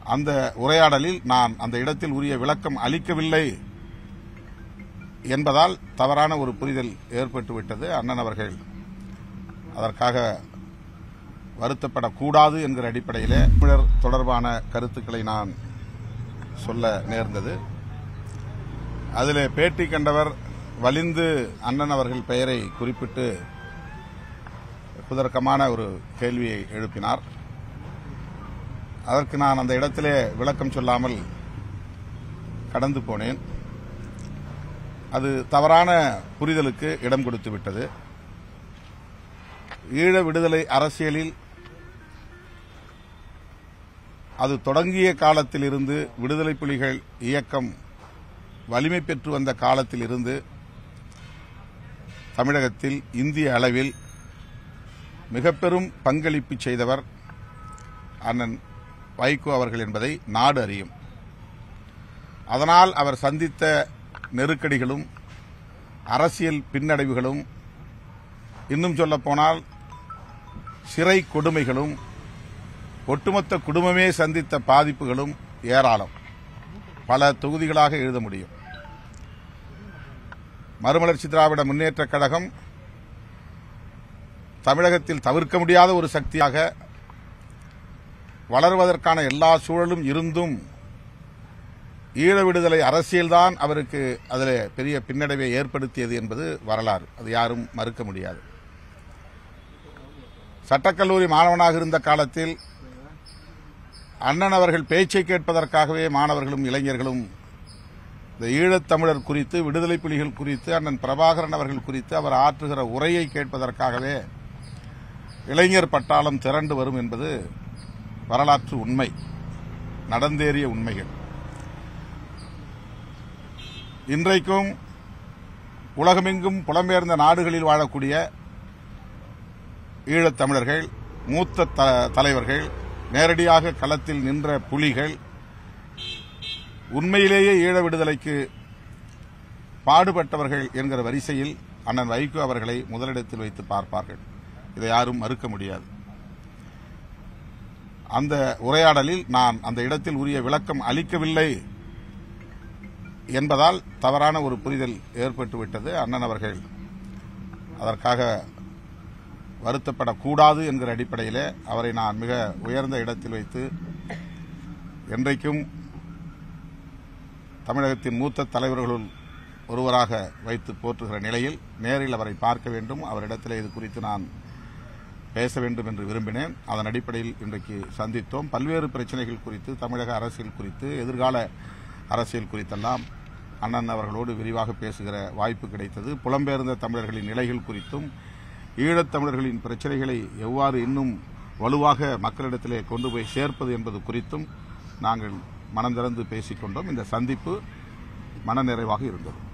அந்த உரையாடலில் நான் அந்த இடத்தில் உரிய விளக்கம் அளிக்கவில்லை என்பதால் தவறான ஒரு புரிதல் ஏற்பட்டுவிட்டது அண்ணன் அவர்கள் அதற்காக வருத்தப்படக்கூடாது என்கிற அடிப்படையிலே தமிழர் தொடர்பான கருத்துக்களை நான் சொல்ல நேர்ந்தது அதிலே பேட்டி கண்டவர் வலிந்து அண்ணன் அவர்கள் பெயரை குறிப்பிட்டு குதர்க்கமான ஒரு கேள்வியை எழுப்பினார் அதற்கு நான் அந்த இடத்திலே விளக்கம் சொல்லாமல் கடந்து போனேன் அது தவறான புரிதலுக்கு இடம் கொடுத்து விட்டது ஈழ விடுதலை அரசியலில் அது தொடங்கிய காலத்திலிருந்து விடுதலை புலிகள் இயக்கம் வலிமை பெற்று வந்த காலத்திலிருந்து தமிழகத்தில் இந்திய அளவில் மிக பெரும் பங்களிப்பு செய்தவர் அண்ணன் வைகோ அவர்கள் என்பதை நாடு அறியும் அதனால் அவர் சந்தித்த நெருக்கடிகளும் அரசியல் பின்னடைவுகளும் இன்னும் சொல்லப்போனால் சிறை கொடுமைகளும் ஒட்டுமொத்த குடும்பமே சந்தித்த பாதிப்புகளும் ஏராளம் பல தொகுதிகளாக எழுத முடியும் மறுமலர்ச்சி திராவிட முன்னேற்றக் கழகம் தமிழகத்தில் தவிர்க்க முடியாத ஒரு சக்தியாக வளர்வதற்கான எல்லா சூழலும் இருந்தும் ஈழ விடுதலை அரசியல்தான் அவருக்கு அதில் பெரிய பின்னடைவை ஏற்படுத்தியது என்பது வரலாறு அது யாரும் மறுக்க முடியாது சட்டக்கல்லூரி மாணவனாக இருந்த காலத்தில் அண்ணன் அவர்கள் பேச்சை கேட்பதற்காகவே மாணவர்களும் இளைஞர்களும் இந்த ஈழத்தமிழர் குறித்து விடுதலை புலிகள் குறித்து அண்ணன் பிரபாகரன் அவர்கள் குறித்து அவர் ஆற்றுகிற உரையை கேட்பதற்காகவே இளைஞர் பட்டாளம் திரண்டு வரும் என்பது வரலாற்று உண்மை நடந்தேறிய உண்மைகள் இன்றைக்கும் உலகமெங்கும் புலம்பெயர்ந்த நாடுகளில் வாழக்கூடிய ஈழத்தமிழர்கள் மூத்த த- தலைவர்கள் நேரடியாக களத்தில் நின்ற புலிகள் உண்மையிலேயே ஈழ விடுதலைக்கு பாடுபட்டவர்கள் என்கிற வரிசையில் அண்ணன் வைகோ அவர்களை முதலிடத்தில் வைத்து பார்ப்பார்கள் இதை யாரும் மறுக்க முடியாது அந்த உரையாடலில் நான் அந்த இடத்தில் உரிய விளக்கம் அளிக்கவில்லை என்பதால் தவறான ஒரு புரிதல் ஏற்பட்டுவிட்டது அண்ணன் அவர்கள் அதற்காக வருத்தப்படக்கூடாது என்கிற அடிப்படையிலே அவரை நான் மிக உயர்ந்த இடத்தில் வைத்து என்றைக்கும் தமிழகத்தின் மூத்த தலைவர்களுள் ஒருவராக வைத்து போற்றுகிற நிலையில் நேரில் அவரை பார்க்க வேண்டும் அவரிடத்தில் இது குறித்து நான் பேச வேண்டும் என்று விரும்பினேன் அதன் அடிப்படையில் இன்றைக்கு சந்தித்தோம் பல்வேறு பிரச்சனைகள் குறித்து தமிழக அரசியல் குறித்து எதிர்கால அரசியல் குறித்தெல்லாம் அண்ணன் அவர்களோடு விரிவாக பேசுகிற வாய்ப்பு கிடைத்தது புலம்பெயர்ந்த தமிழர்களின் நிலைகள் குறித்தும் ஈழத் தமிழர்களின் பிரச்சனைகளை எவ்வாறு இன்னும் வலுவாக மக்களிடத்திலே கொண்டு போய் சேர்ப்பது என்பது குறித்தும் நாங்கள் மனந்திறந்து பேசிக்கொண்டோம் இந்த சந்திப்பு மனநிறைவாக இருந்தது